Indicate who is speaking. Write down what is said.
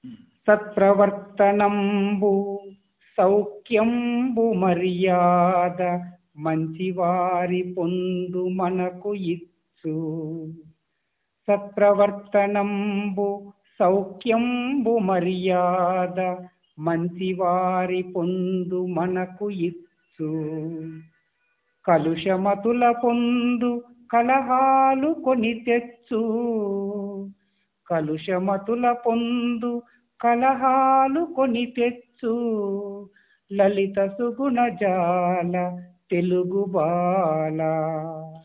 Speaker 1: సత్ప్రవర్తనంబు సౌఖ్యంబు మర్యాద మంచివారి పొందు మనకు ఇచ్చు సత్ప్రవర్తనంబు సౌఖ్యంబు మర్యాద మంచివారి పొందు మనకు ఇచ్చు కలుషమతుల పొందు కలహాలు కొని తెచ్చు కలుషమతుల పొందు కలహాలు కొని తెచ్చు లలిత సుగుణ జాల తెలుగు బాల